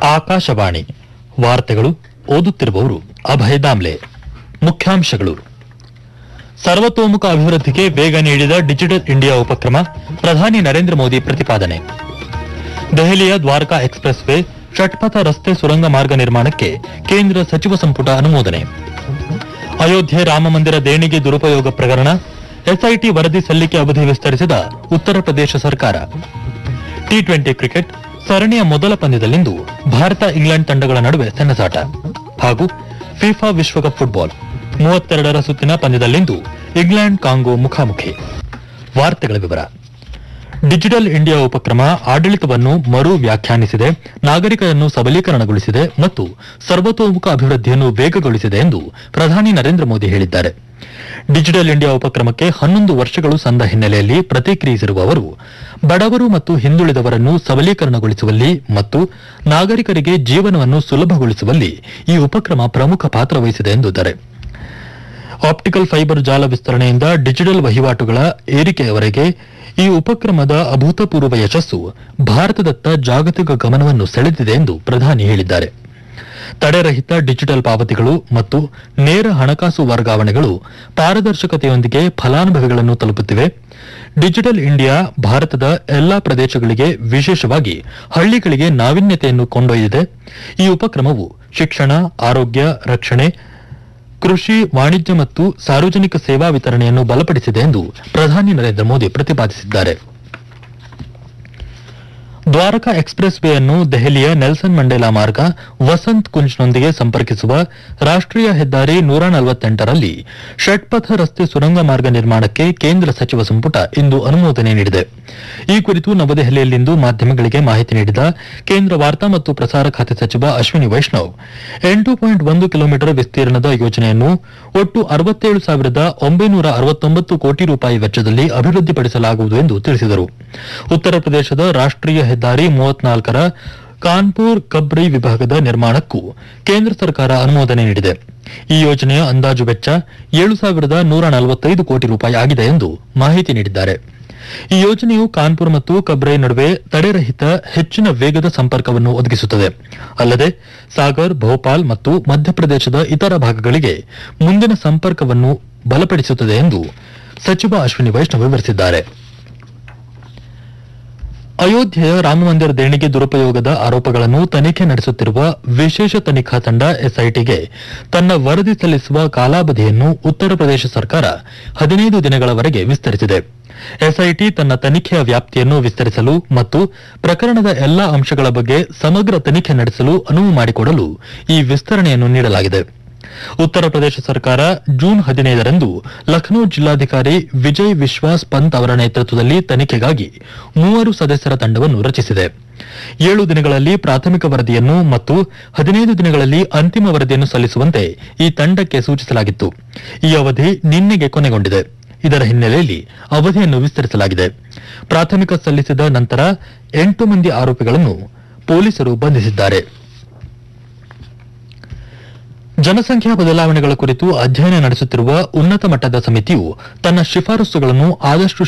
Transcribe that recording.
ಆಕಾಶವಾಣಿ ವಾರ್ತೆಗಳು ಓದುತ್ತಿರುವವರು ಅಭಯ ದಾಮ್ಲೆ ಮುಖ್ಯಾಂಶಗಳು ಸರ್ವತೋಮುಖ ಅಭಿವೃದ್ಧಿಗೆ ವೇಗ ನೀಡಿದ ಡಿಜಿಟಲ್ ಇಂಡಿಯಾ ಉಪಕ್ರಮ ಪ್ರಧಾನಿ ನರೇಂದ್ರ ಮೋದಿ ಪ್ರತಿಪಾದನೆ ದೆಹಲಿಯ ದ್ವಾರಕಾ ಎಕ್ಸ್ಪ್ರೆಸ್ ವೇ ಷಟ್ಪಥ ರಸ್ತೆ ಸುರಂಗ ಮಾರ್ಗ ನಿರ್ಮಾಣಕ್ಕೆ ಕೇಂದ್ರ ಸಚಿವ ಸಂಪುಟ ಅನುಮೋದನೆ ಅಯೋಧ್ಯೆ ರಾಮಮಂದಿರ ದೇಣಿಗೆ ದುರುಪಯೋಗ ಪ್ರಕರಣ ಎಸ್ಐಟಿ ವರದಿ ಸಲ್ಲಿಕೆ ಅವಧಿ ವಿಸ್ತರಿಸಿದ ಉತ್ತರ ಪ್ರದೇಶ ಸರ್ಕಾರ ಟಿ ಟ್ವೆಂಟಿ ಕ್ರಿಕೆಟ್ ಸರಣಿಯ ಮೊದಲ ಪಂದ್ಯದಲ್ಲಿಂದು ಭಾರತ ಇಂಗ್ಲೆಂಡ್ ತಂಡಗಳ ನಡುವೆ ಸೆಣಸಾಟ ಹಾಗೂ ಫಿಫಾ ವಿಶ್ವಕಪ್ ಫುಟ್ಬಾಲ್ ಮೂವತ್ತೆರಡರ ಸುತ್ತಿನ ಪಂದ್ಯದಲ್ಲಿಂದು ಇಂಗ್ಲೆಂಡ್ ಕಾಂಗೋ ಮುಖಾಮುಖಿ ವಾರ್ತೆಗಳ ವಿವರ ಡಿಜಿಟಲ್ ಇಂಡಿಯಾ ಉಪಕ್ರಮ ಆಡಳಿತವನ್ನು ಮರು ವ್ಯಾಖ್ಯಾನಿಸಿದೆ ನಾಗರಿಕರನ್ನು ಸಬಲೀಕರಣಗೊಳಿಸಿದೆ ಮತ್ತು ಸರ್ವತೋಮುಖ ಅಭಿವೃದ್ಧಿಯನ್ನು ವೇಗಗೊಳಿಸಿದೆ ಎಂದು ಪ್ರಧಾನಿ ನರೇಂದ್ರ ಮೋದಿ ಹೇಳಿದ್ದಾರೆ ಡಿಜಿಟಲ್ ಇಂಡಿಯಾ ಉಪಕ್ರಮಕ್ಕೆ ಹನ್ನೊಂದು ವರ್ಷಗಳು ಸಂದ ಹಿನ್ನೆಲೆಯಲ್ಲಿ ಪ್ರತಿಕ್ರಿಯಿಸಿರುವ ಅವರು ಬಡವರು ಮತ್ತು ಹಿಂದುಳಿದವರನ್ನು ಸಬಲೀಕರಣಗೊಳಿಸುವಲ್ಲಿ ಮತ್ತು ನಾಗರಿಕರಿಗೆ ಜೀವನವನ್ನು ಸುಲಭಗೊಳಿಸುವಲ್ಲಿ ಈ ಉಪಕ್ರಮ ಪ್ರಮುಖ ಪಾತ್ರ ವಹಿಸಿದೆ ಎಂದಿದ್ದಾರೆ ಆಪ್ಟಿಕಲ್ ಫೈಬರ್ ಜಾಲ ವಿಸ್ತರಣೆಯಿಂದ ಡಿಜಿಟಲ್ ವಹಿವಾಟುಗಳ ಏರಿಕೆಯವರೆಗೆ ಈ ಉಪಕ್ರಮದ ಅಭೂತಪೂರ್ವ ಯಶಸ್ಸು ಭಾರತದತ್ತ ಜಾಗತಿಕ ಗಮನವನ್ನು ಸೆಳೆದಿದೆ ಎಂದು ಪ್ರಧಾನಿ ಹೇಳಿದ್ದಾರೆ ತಡೆರಹಿತ ಡಿಜಿಟಲ್ ಪಾವತಿಗಳು ಮತ್ತು ನೇರ ಹಣಕಾಸು ವರ್ಗಾವಣೆಗಳು ಪಾರದರ್ಶಕತೆಯೊಂದಿಗೆ ಫಲಾನುಭವಿಗಳನ್ನು ತಲುಪುತ್ತಿವೆ ಡಿಜಿಟಲ್ ಇಂಡಿಯಾ ಭಾರತದ ಎಲ್ಲಾ ಪ್ರದೇಶಗಳಿಗೆ ವಿಶೇಷವಾಗಿ ಹಳ್ಳಿಗಳಿಗೆ ನಾವೀನ್ಯತೆಯನ್ನು ಕೊಂಡೊಯ್ದಿದೆ ಈ ಉಪಕ್ರಮವು ಶಿಕ್ಷಣ ಆರೋಗ್ಯ ರಕ್ಷಣೆ ಕೃಷಿ ವಾಣಿಜ್ಯ ಮತ್ತು ಸಾರ್ವಜನಿಕ ಸೇವಾ ವಿತರಣೆಯನ್ನು ಬಲಪಡಿಸಿದೆ ಎಂದು ಪ್ರಧಾನಿ ನರೇಂದ್ರ ಮೋದಿ ಪ್ರತಿಪಾದಿಸಿದ್ದಾರೆ ದ್ವಾರಕಾ ಎಕ್ಸ್ಪ್ರೆಸ್ ವೇ ಅನ್ನು ದೆಹಲಿಯ ನೆಲ್ಸನ್ ಮಂಡೇಲಾ ಮಾರ್ಗ ವಸಂತ್ ಕುಂಜ್ನೊಂದಿಗೆ ಸಂಪರ್ಕಿಸುವ ರಾಷ್ಟೀಯ ಹೆದ್ದಾರಿ ನೂರ ನಲವತ್ತೆಂಟರಲ್ಲಿ ಷಟ್ಪಥ ರಸ್ತೆ ಸುರಂಗ ಮಾರ್ಗ ನಿರ್ಮಾಣಕ್ಕೆ ಕೇಂದ್ರ ಸಚಿವ ಸಂಪುಟ ಇಂದು ಅನುಮೋದನೆ ನೀಡಿದೆ ಈ ಕುರಿತು ನವದೆಹಲಿಯಲ್ಲಿಂದು ಮಾಧ್ಯಮಗಳಿಗೆ ಮಾಹಿತಿ ನೀಡಿದ ಕೇಂದ್ರ ವಾರ್ತಾ ಮತ್ತು ಪ್ರಸಾರ ಖಾತೆ ಸಚಿವ ಅಶ್ವಿನಿ ವೈಷ್ಣವ್ ಎಂಟು ಪಾಯಿಂಟ್ ಒಂದು ಕಿಲೋಮೀಟರ್ ವಿಸ್ತೀರ್ಣದ ಯೋಜನೆಯನ್ನು ಒಟ್ಟು ಅರವತ್ತೇಳು ಸಾವಿರದ ಒಂಬೈನೂರ ಅರವತ್ತೊಂಬತ್ತು ಕೋಟಿ ರೂಪಾಯಿ ವೆಚ್ಚದಲ್ಲಿ ಅಭಿವೃದ್ಧಿಪಡಿಸಲಾಗುವುದು ಎಂದು ತಿಳಿಸಿದರು ಉತ್ತರ ಪ್ರದೇಶದ ರಾಷ್ಟೀಯ ಹೆದ್ದಾರಿ ಮೂವತ್ನಾಲ್ಕರ ಕಾನ್ಪುರ್ ಕಬ್ರಿ ವಿಭಾಗದ ನಿರ್ಮಾಣಕ್ಕೂ ಕೇಂದ್ರ ಸರ್ಕಾರ ಅನುಮೋದನೆ ನೀಡಿದೆ ಈ ಯೋಜನೆಯ ಅಂದಾಜು ವೆಚ್ಚ ಏಳು ಸಾವಿರದ ನೂರ ನಲವತ್ತೈದು ಕೋಟಿ ರೂಪಾಯಿ ಆಗಿದೆ ಎಂದು ಮಾಹಿತಿ ನೀಡಿದ್ದಾರೆ ಈ ಯೋಜನೆಯು ಕಾನ್ಪುರ್ ಮತ್ತು ಕಬ್ರೈ ನಡುವೆ ತಡೆರಹಿತ ಹೆಚ್ಚಿನ ವೇಗದ ಸಂಪರ್ಕವನ್ನು ಒದಗಿಸುತ್ತದೆ ಅಲ್ಲದೆ ಸಾಗರ್ ಭೋಪಾಲ್ ಮತ್ತು ಮಧ್ಯಪ್ರದೇಶದ ಇತರ ಭಾಗಗಳಿಗೆ ಮುಂದಿನ ಸಂಪರ್ಕವನ್ನು ಬಲಪಡಿಸುತ್ತದೆ ಎಂದು ಸಚಿವ ಅಶ್ವಿನಿ ವೈಷ್ಣವ್ ವಿವರಿಸಿದ್ದಾರೆ ಅಯೋಧ್ಯೆಯ ರಾಮಮಂದಿರ ದೇಣಿಗೆ ದುರುಪಯೋಗದ ಆರೋಪಗಳನ್ನು ತನಿಖೆ ನಡೆಸುತ್ತಿರುವ ವಿಶೇಷ ತನಿಖಾ ತಂಡ ಎಸ್ಐಟಿಗೆ ತನ್ನ ವರದಿ ಸಲ್ಲಿಸುವ ಕಾಲಾವಧಿಯನ್ನು ಉತ್ತರ ಪ್ರದೇಶ ಸರ್ಕಾರ ಹದಿನೈದು ದಿನಗಳವರೆಗೆ ವಿಸ್ತರಿಸಿದೆ ಎಸ್ಐಟಿ ತನ್ನ ತನಿಖೆಯ ವ್ಯಾಪ್ತಿಯನ್ನು ವಿಸ್ತರಿಸಲು ಮತ್ತು ಪ್ರಕರಣದ ಎಲ್ಲಾ ಅಂಶಗಳ ಬಗ್ಗೆ ಸಮಗ್ರ ತನಿಖೆ ನಡೆಸಲು ಅನುವು ಮಾಡಿಕೊಡಲು ಈ ವಿಸ್ತರಣೆಯನ್ನು ನೀಡಲಾಗಿದೆ ಉತ್ತರ ಪ್ರದೇಶ ಸರ್ಕಾರ ಜೂನ್ ಹದಿನೈದರಂದು ಲಖನೌ ಜಿಲ್ಲಾಧಿಕಾರಿ ವಿಜಯ್ ವಿಶ್ವಾಸ್ ಪಂತ್ ಅವರ ನೇತೃತ್ವದಲ್ಲಿ ತನಿಖೆಗಾಗಿ ಮೂವರು ಸದಸ್ಯರ ತಂಡವನ್ನು ರಚಿಸಿದೆ ಏಳು ದಿನಗಳಲ್ಲಿ ಪ್ರಾಥಮಿಕ ವರದಿಯನ್ನು ಮತ್ತು ಹದಿನೈದು ದಿನಗಳಲ್ಲಿ ಅಂತಿಮ ವರದಿಯನ್ನು ಸಲ್ಲಿಸುವಂತೆ ಈ ತಂಡಕ್ಕೆ ಸೂಚಿಸಲಾಗಿತ್ತು ಈ ಅವಧಿ ನಿನ್ನೆಗೆ ಕೊನೆಗೊಂಡಿದೆ ಇದರ ಹಿನ್ನೆಲೆಯಲ್ಲಿ ಅವಧಿಯನ್ನು ವಿಸ್ತರಿಸಲಾಗಿದೆ ಪ್ರಾಥಮಿಕ ಸಲ್ಲಿಸಿದ ನಂತರ ಎಂಟು ಮಂದಿ ಆರೋಪಿಗಳನ್ನು ಪೊಲೀಸರು ಬಂಧಿಸಿದ್ದಾರೆ ಜನಸಂಖ್ಯಾ ಬದಲಾವಣೆಗಳ ಕುರಿತು ಅಧ್ಯಯನ ನಡೆಸುತ್ತಿರುವ ಉನ್ನತ ಮಟ್ಟದ ಸಮಿತಿಯು ತನ್ನ ಶಿಫಾರಸುಗಳನ್ನು ಆದಷ್ಟು